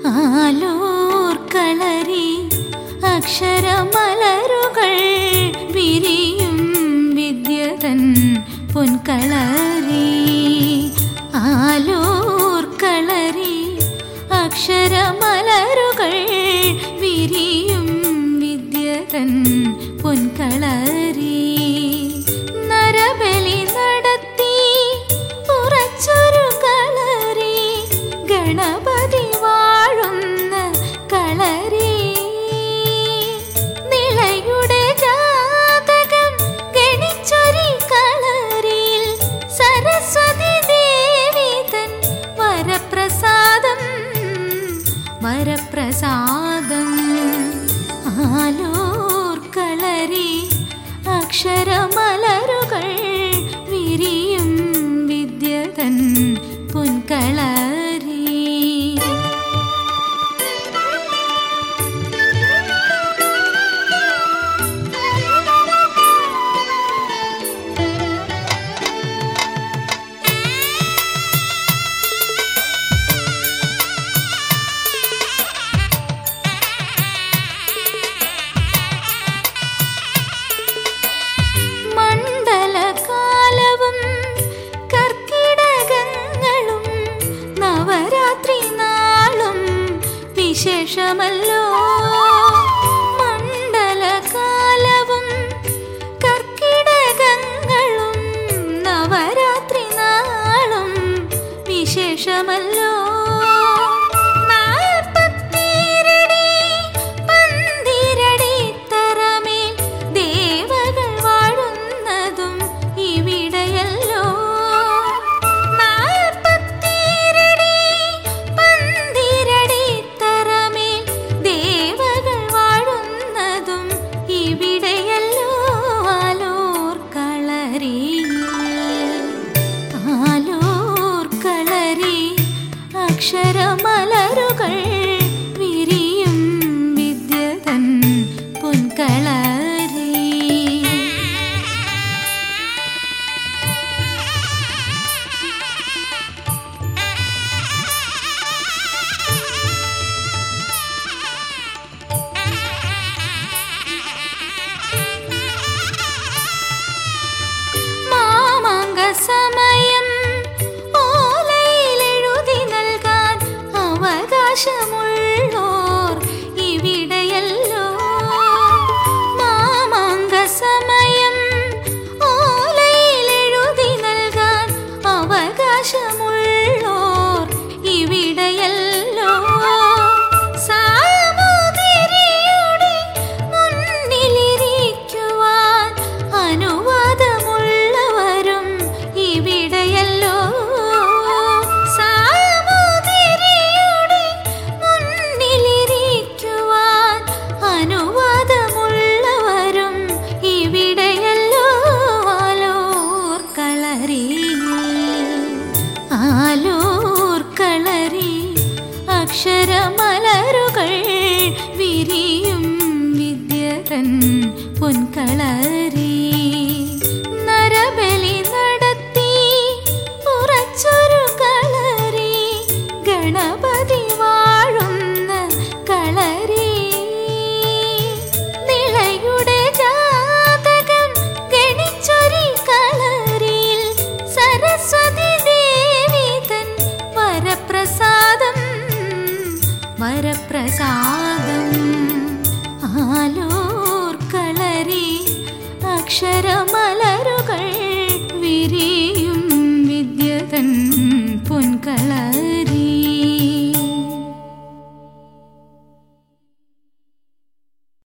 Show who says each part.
Speaker 1: ആലോർ കളരി അക്ഷരമലരുകൾ വിരിയും വിദ്യതൻ പൊൻകളരി ആലോർ കളരി അക്ഷരമലരുകൾ വിരിയും വിദ്യതൻ പൊൻകളരി നരബലി നടത്തി ഉറച്ചൊരു കളരി ഗണപതി വാഴുന്ന കളരി നിളയുടെ ജാതകം ഗണിച്ചൊരി കളരിയിൽ സരസ്വതി ദേവി തൻ വരപ്രസാദം വരപ്രസാദം ആലോർ കളരി അക്ഷരമലരുകൾ വിരിയും വിദ്യതൻ പൊൻകളരി മണ്ഡലകാലവും കർക്കിടകങ്ങളും നവരാത്രി നാളും വിശേഷമല്ലോ മണ്ഡലകാലവും കർക്കിടകങ്ങളും നവരാത്രി നാളും വിശേഷമല്ലോ നാൽപ്പത്തിരടി പന്തിരടി തറമേൽ ദേവകൾ വാഴുന്നതും ഇവിടെയല്ലോ നാൽപ്പത്തിരടി പന്തിരടി തറമേൽ ദേവകൾ വാഴുന്നതും ഇവിടെയല്ലോ ആലോർ കളരിയിൽ ആലോർ കളരി അക്ഷരമലരുകൾ വിരിയും വിദ്യതൻ പൊൻകളരി മാമാങ്ക സമയം ഓലയിലെഴുതി നൽകാൻ അവകാശമുള്ളോർ ഇവിടെയല്ലോ മാമാങ്ക സമയം ഓലയിലെഴുതി നൽകാൻ അവകാശമുള്ളോർ ഇവിടെയല്ലോ സാമൂതിരിയുടെ മുന്നിലിരിക്കുവാൻ അനുവാദമുള്ളവരും ഇവിടെയല്ലോ സാമൂതിരിയുടെ മുന്നിലിരിക്കുവാൻ അനുവാദമുള്ളവരും ഇവിടെയല്ലോ ആലോർ കളരിയിൽ ആലോർ കളരി അക്ഷരമലരുകൾ വിരിയും വിദ്യതൻ പൊൻകളരി നരബലി നടത്തി ഉറച്ചൊരു കളരി ഗണപതി വാഴുന്ന കളരി നിളയുടെ ജാതകം ഗണിച്ചൊരി കളരിയിൽ സരസ്വതി ദേവി തൻ വരപ്രസാദം വരപ്രസാദം ആലോർ കളരി അക്ഷരമലരുകൾ വിരിയും വിദ്യതൻ പൊൻകളരി